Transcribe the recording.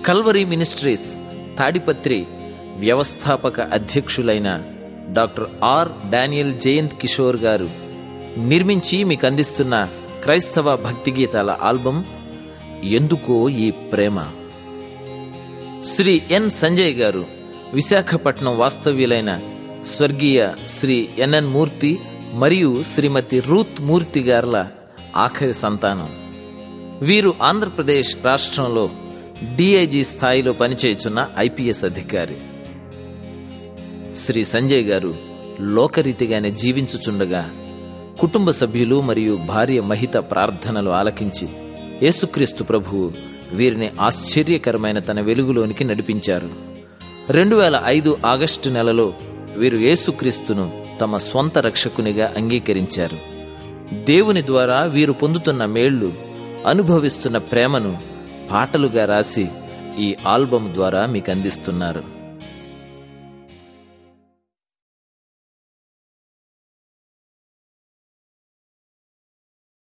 Calvary ministries Tadipatri వ్యవస్థాపక అధ్యక్షులైన doctor R Daniel Jayanth Kishore garu నిర్మించి మీకు అందిస్తున్న క్రైస్తవ భక్తి గీతాల ఆల్బం ఎందుకో ఈ ప్రేమ శ్రీ ఎన్ సంజయ్ గారు విశాఖపట్నం వాస్తవ్యులైన స్వర్గీయ శ్రీ ఎన్ఎన్ మూర్తి మరియు శ్రీమతి రూత్ మూర్తి గార్ల ఆఖరి సంతానం వీరు ఆంధ్రప్రదేశ్ రాష్ట్రంలో డిఐజీ స్థాయిలో పనిచేయుచున్న ఐపీఎస్ అధికారి శ్రీ సంజయ్ గారు లోకరీతిగానే జీవించుచుండగా కుటుంబ సభ్యులు మరియు భార్య మహిత ప్రార్థనలు ఆలకించి యేసుక్రీస్తు ప్రభువు వీరిని ఆశ్చర్యకరమైన తన వెలుగులోనికి నడిపించారు రెండు వేల ఐదు ఆగస్టు నెలలో వీరు యేసుక్రీస్తును తమ స్వంత రక్షకునిగా అంగీకరించారు దేవుని ద్వారా వీరు పొందుతున్న మేళ్లు అనుభవిస్తున్న ప్రేమను పాటలుగా రాసి ఈ ఆల్బం ద్వారా మీకు అందిస్తున్నారు